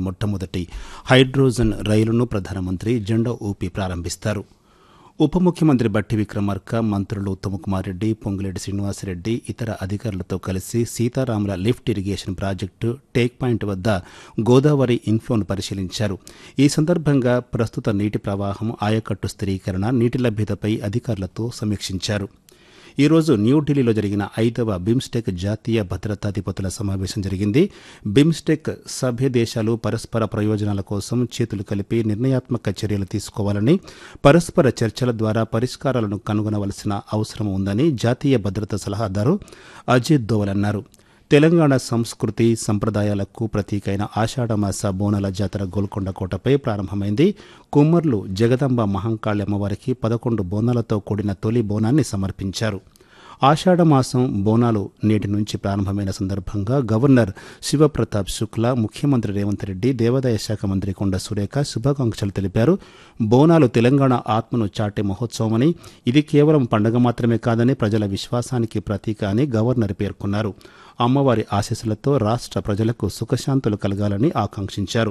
మొట్టమొదటి హైడ్రోజన్ రైలును ప్రధానమంత్రి జెండా ఊపి ప్రారంభిస్తారు ఉప ముఖ్యమంత్రి బట్టి విక్రమార్క మంత్రులు ఉత్తమకుమార్ రెడ్డి పొంగులేటి శ్రీనివాసరెడ్డి ఇతర అధికారులతో కలిసి సీతారాముల lift irrigation project take point వద్ద గోదావరి ఇన్ఫ్లోను పరిశీలించారు ఈ సందర్భంగా ప్రస్తుత నీటి ప్రవాహం ఆయకట్టు స్థిరీకరణ నీటి లభ్యతపై అధికారులతో సమీక్షించారు ఈరోజు న్యూఢిల్లీలో జరిగిన ఐదవ బిమ్స్టెక్ జాతీయ భద్రతాధిపతుల సమావేశం జరిగింది బిమ్స్టెక్ సభ్య దేశాలు పరస్పర ప్రయోజనాల కోసం చేతులు కలిపి నిర్ణయాత్మక చర్యలు తీసుకోవాలని పరస్పర చర్చల ద్వారా పరిష్కారాలను కనుగొనవలసిన అవసరం ఉందని జాతీయ భద్రతా సలహాదారు అజిత్ దోవల్ అన్నారు తెలంగాణ సంస్కృతి సంప్రదాయాలకు ప్రతీకైన ఆషాఢమాస బోనాల జాతర గోల్కొండ కోటపై ప్రారంభమైంది కుమ్మర్లు జగదంబ మహంకాళి అమ్మవారికి పదకొండు బోనాలతో కూడిన తొలి బోనాన్ని సమర్పించారు ఆషాఢమాసం బోనాలు నేటి నుంచి ప్రారంభమైన సందర్భంగా గవర్నర్ శివప్రతాప్ శుక్లా ముఖ్యమంత్రి రేవంత్ రెడ్డి దేవాదాయ శాఖ మంత్రి కొండ సురేఖ శుభాకాంక్షలు తెలిపారు బోనాలు తెలంగాణ ఆత్మను చాటే మహోత్సవమని ఇది కేవలం పండగ మాత్రమే కాదని ప్రజల విశ్వాసానికి ప్రతీక అని గవర్నర్ పేర్కొన్నారు అమ్మవారి ఆశీస్సులతో రాష్ట్ర ప్రజలకు సుఖశాంతులు కలగాలని ఆకాంక్షించారు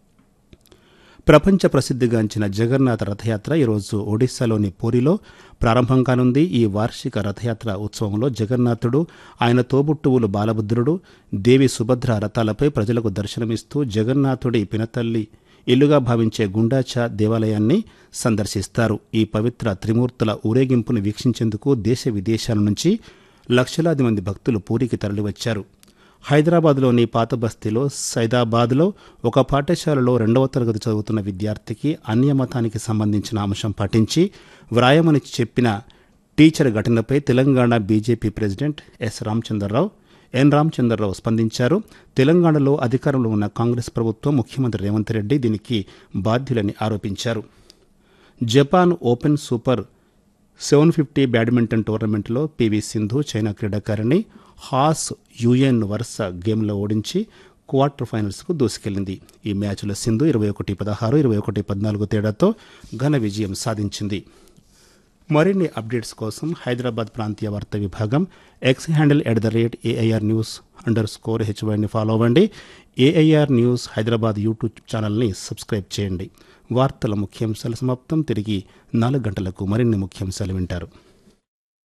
ప్రపంచ ప్రసిద్ధిగాంచిన జగన్నాథ రథయాత్ర ఈరోజు ఒడిశాలోని పూరిలో ప్రారంభం కానుంది ఈ వార్షిక రథయాత్ర ఉత్సవంలో జగన్నాథుడు ఆయన తోబుట్టువులు బాలభద్రుడు దేవి సుభద్ర రథాలపై ప్రజలకు దర్శనమిస్తూ జగన్నాథుడి పినతల్లి ఇల్లుగా భావించే గుండాచా దేవాలయాన్ని సందర్శిస్తారు ఈ పవిత్ర త్రిమూర్తుల ఊరేగింపును వీక్షించేందుకు దేశ విదేశాల నుంచి లక్షలాది మంది భక్తులు పూరికి తరలివచ్చారు హైదరాబాద్లోని పాత బస్తీలో సైదాబాద్లో ఒక పాఠశాలలో రెండవ తరగతి చదువుతున్న విద్యార్థికి అన్య మతానికి సంబంధించిన అంశం పాటించి వ్రాయమని చెప్పిన టీచర్ ఘటనపై Telangana BJP president S Ramachandra Rao N Ramachandra Rao స్పందించారు తెలంగాణలో అధికారంలో ఉన్న కాంగ్రెస్ ప్రభుత్వం ముఖ్యమంత్రి రేవంత్ రెడ్డి దీనికి బాధ్యులని ఆరోపించారు Japan open super seven fifty badminton టోర్నమెంట్లో పివి సింధు చైనా క్రీడాకారిణి హాస్ యుఎన్ వరుస గేమ్లో ఓడించి క్వార్టర్ ఫైనల్స్కు దూసుకెళ్లింది ఈ మ్యాచ్లో సింధు ఇరవై ఒకటి పదహారు ఇరవై ఒకటి పద్నాలుగు తేడాతో ఘన విజయం సాధించింది మరిన్ని అప్డేట్స్ కోసం హైదరాబాద్ ప్రాంతీయ వార్తా విభాగం X handle at the rate AIR news underscore స్కోర్ హెచ్వైని ఫాలో అవ్వండి ఏఐఆర్ న్యూస్ హైదరాబాద్ యూట్యూబ్ ఛానల్ని సబ్స్క్రైబ్ చేయండి వార్తల ముఖ్యాంశాల సమాప్తం తిరిగి నాలుగు గంటలకు మరిన్ని ముఖ్యాంశాలు వింటారు